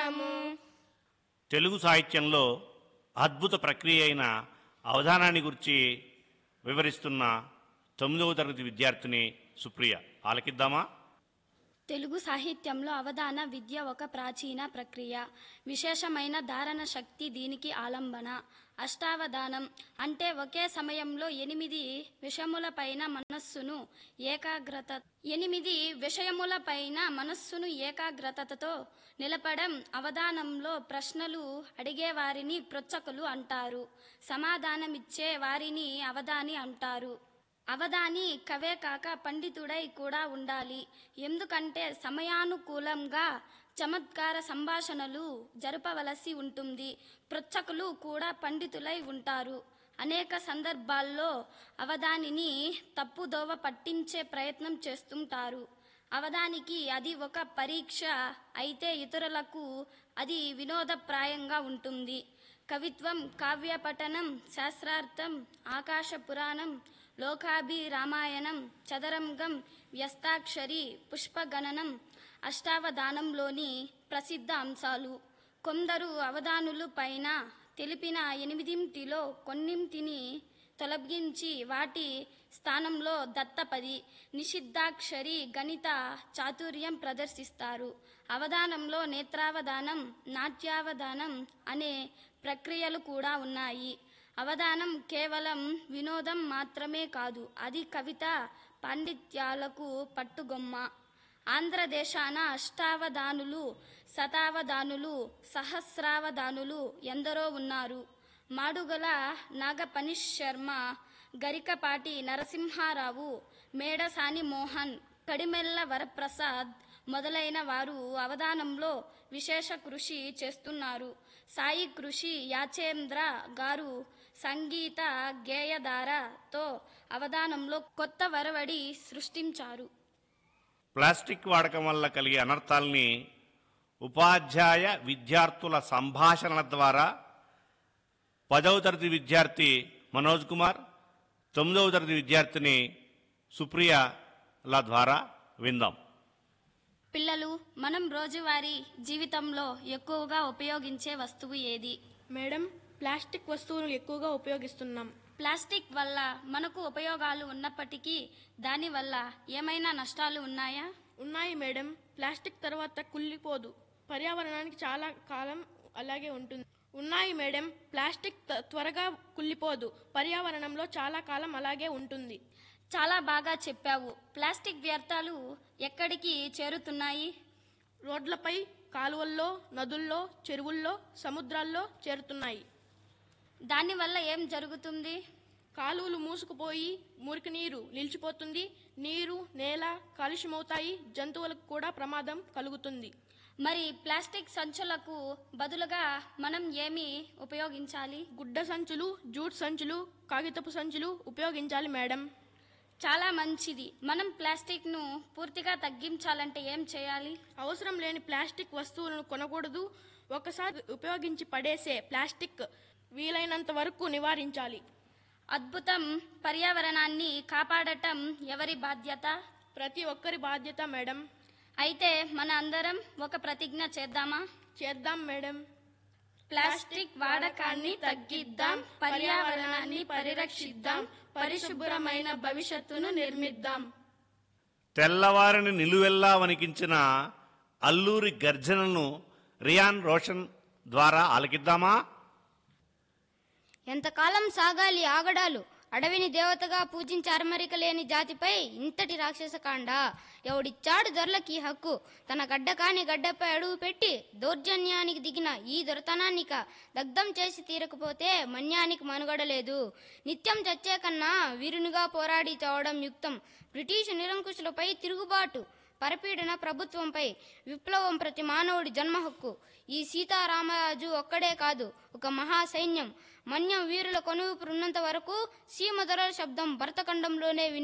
అవధానము తెలుగు సాహిత్యంలో అద్భుత ప్రక్రియ అయిన అవధానాన్ని గురించి వివరిస్తున్న తొమ్మిదవ తరగతి విద్యార్థిని సుప్రియ ఆలకిద్దామా తెలుగు సాహిత్యంలో అవధాన విద్య ఒక ప్రాచీన ప్రక్రియ విశేషమైన ధారణ శక్తి దీనికి ఆలంబన అష్టావధానం అంటే ఒకే సమయంలో ఎనిమిది విషయములపైన మనస్సును ఏకాగ్రత ఎనిమిది విషయములపైన మనస్సును ఏకాగ్రతతో నిలపడం అవధానంలో ప్రశ్నలు అడిగే వారిని ప్రొచ్చకులు అంటారు సమాధానమిచ్చే వారిని అవధాని అంటారు అవధాని కవే కాక పండితుడై కూడా ఉండాలి ఎందుకంటే సమయానుకూలంగా చమత్కార సంభాషణలు జరపవలసి ఉంటుంది పృచ్ఛకులు కూడా పండితులై ఉంటారు అనేక సందర్భాల్లో అవధానిని తప్పుదోవ పట్టించే ప్రయత్నం చేస్తుంటారు అవధానికి అది ఒక పరీక్ష అయితే ఇతరులకు అది వినోదప్రాయంగా ఉంటుంది కవిత్వం కావ్య పఠనం శాస్త్రార్థం ఆకాశ పురాణం లోకాభిరామాయణం చదరంగం వ్యస్తాక్షరి పుష్పగణనం అష్టావధానంలోని ప్రసిద్ధ అంశాలు కొందరు అవధానులు పైన తెలిపిన ఎనిమిదింటిలో కొన్నింటిని తొలగించి వాటి స్థానంలో దత్తపది నిషిద్ధాక్షరి గణిత చాతుర్యం ప్రదర్శిస్తారు అవధానంలో నేత్రావధానం నాట్యావధానం అనే ప్రక్రియలు కూడా ఉన్నాయి అవధానం కేవలం వినోదం మాత్రమే కాదు అది కవిత పాండిత్యాలకు పట్టుగొమ్మ ఆంధ్రదేశాన అష్టావధానులు శతావధానులు సహస్రావధానులు ఎందరో ఉన్నారు మాడుగల నాగపనిష్ శర్మ గరికపాటి నరసింహారావు మేడసాని మోహన్ కడిమెల్ల వరప్రసాద్ మొదలైన వారు అవధానంలో విశేష కృషి చేస్తున్నారు సాయి కృషి యాచేంద్ర గారు సంగీత గేయధారతో అవధానంలో కొత్త వరవడి సృష్టించారు ప్లాస్టిక్ వాడకం వల్ల కలిగే అనర్థాల్ని ఉపాధ్యాయ విద్యార్థుల సంభాషణల ద్వారా పదవ తరగతి విద్యార్థి మనోజ్ కుమార్ తొమ్మిదవ తరగతి విద్యార్థిని సుప్రియల ద్వారా విందాం పిల్లలు మనం రోజువారీ జీవితంలో ఎక్కువగా ఉపయోగించే వస్తువు ఏది మేడం ప్లాస్టిక్ వస్తువులు ఎక్కువగా ఉపయోగిస్తున్నాం ప్లాస్టిక్ వల్ల మనకు ఉపయోగాలు ఉన్నప్పటికీ దానివల్ల ఏమైనా నష్టాలు ఉన్నాయా ఉన్నాయి మేడం ప్లాస్టిక్ తర్వాత కుళ్ళిపోదు పర్యావరణానికి చాలా కాలం అలాగే ఉంటుంది ఉన్నాయి మేడం ప్లాస్టిక్ త- త్వరగా కుళ్ళిపోదు పర్యావరణంలో చాలా కాలం అలాగే ఉంటుంది చాలా బాగా చెప్పావు ప్లాస్టిక్ వ్యర్థాలు ఎక్కడికి చేరుతున్నాయి రోడ్లపై కాలువల్లో నదుల్లో చెరువుల్లో సముద్రాల్లో చేరుతున్నాయి దానివల్ల ఏం జరుగుతుంది కాలువలు మూసుకుపోయి మురికి నీరు నిలిచిపోతుంది నీరు నేల కాలుష్యమవుతాయి జంతువులకు కూడా ప్రమాదం కలుగుతుంది మరి ప్లాస్టిక్ సంచులకు బదులుగా మనం ఏమి ఉపయోగించాలి గుడ్డ సంచులు జూట్ సంచులు కాగితపు సంచులు ఉపయోగించాలి మేడం చాలా మంచిది మనం ప్లాస్టిక్ను పూర్తిగా తగ్గించాలంటే ఏం చేయాలి అవసరం లేని ప్లాస్టిక్ వస్తువులను కొనకూడదు ఒకసారి ఉపయోగించి పడేసే ప్లాస్టిక్ వీలైనంత వరకు నివారించాలి అద్భుతం పర్యావరణాన్ని కాపాడటం ఎవరి బాధ్యత ప్రతి ఒక్కరి బాధ్యత మేడం అయితే మన అందరం ఒక ప్రతిజ్ఞ చేద్దామా చేద్దాం మేడం ప్లాస్టిక్ వాడకాన్ని తగ్గిద్దాం పర్యావరణాన్ని పరిరక్షిద్దాం పరిశుభ్రమైన భవిష్యత్తును నిర్మిద్దాం తెల్లవారిని నిలువెల్లా వణికించిన అల్లూరి గర్జనను రియాన్ రోషన్ ద్వారా ఆలకిద్దామా ఎంతకాలం సాగాలి ఆగడాలు అడవిని దేవతగా పూజించి అరమరిక లేని జాతిపై ఇంతటి రాక్షసకాండ ఎవడిచ్చాడు దొరలకి హక్కు తన గడ్డ కాని గడ్డపై అడుగు పెట్టి దౌర్జన్యానికి దిగిన ఈ దొరతనానిక దగ్ధం చేసి తీరకపోతే మన్యానికి మనుగడలేదు నిత్యం చచ్చే కన్నా వీరునిగా పోరాడి చావడం యుక్తం బ్రిటిష్ నిరంకుశులపై తిరుగుబాటు పరపీడన ప్రభుత్వంపై విప్లవం ప్రతి మానవుడి జన్మ హక్కు ఈ సీతారామరాజు ఒక్కడే కాదు ఒక మహా సైన్యం మన్యం వీరుల కొనువుపురున్నంత వరకు సీమ దొరల శబ్దం భరతఖండంలోనే విని